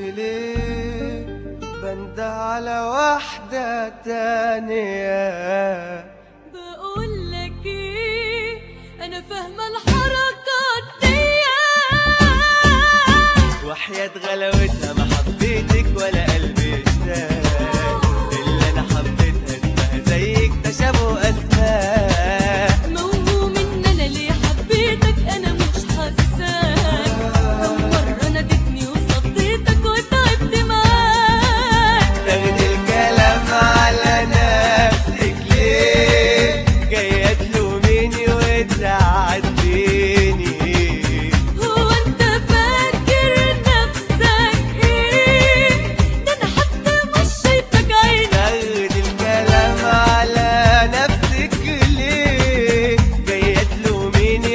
ليه بند على واحدة تانية بقول لك ايه انا فاهمه الحركات دي وحياة غلاوتها ما حبيتك ولا قلبي اشتاق اللي انا حبيتها اسمها زيك تشابه اسماء موهوم ان انا ليه حبيتك انا مش حاساك كم مره ناديتني وصديتك وتعبت معاك تاخد الكلام على نفسك ليه جاية تلوميني وتعاتبيني هو انت فاكر نفسك ايه ده انا حتى مش شايفك عيني تاخد الكلام على نفسك ليه جاية تلوميني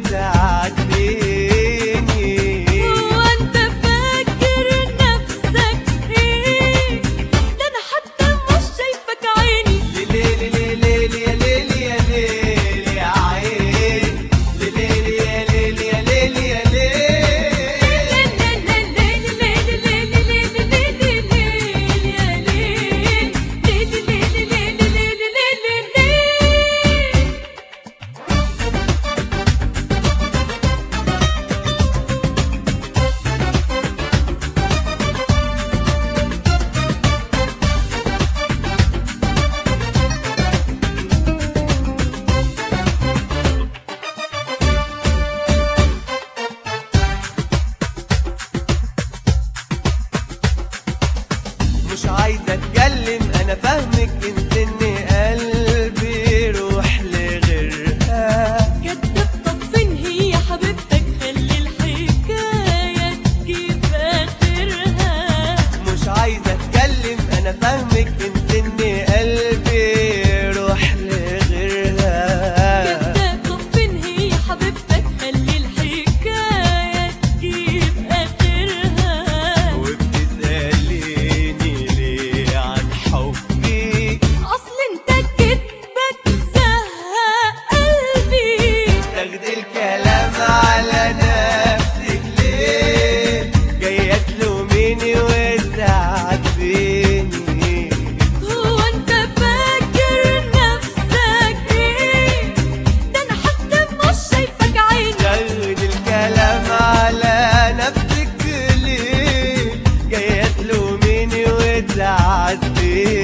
وتعاتبيني هو انت فاكر نفسك ايه ده انا حتى مش شايفك عيني ليلي ليلي يا ليلي يا ليلي يا عين ليلي يا ليلي يا ليلي يا ليلي مش عايزة اتكلم انا فاهمك انسني قلبي روح لغيرها كدب طب فين هي حبيبتك خلي الحكاية تجيب آخرها مش عايزة اتكلم انا فاهمك انسني قلبي روح لغيرها كداب طب فين هي حبيبتك خلي الحكاية تجيب آخرها وبتسأليني ليه عن حبي أصل أنت كدبك زهق قلبي تاخد الكلام على نفسك ليه جاية تلوميني وتعاتبيني هو أنت فاكر نفسك إيه ده أنا حتى مش شايفك عيني تاخد الكلام على نفسك ليه جاية تلوميني وتعاتبيني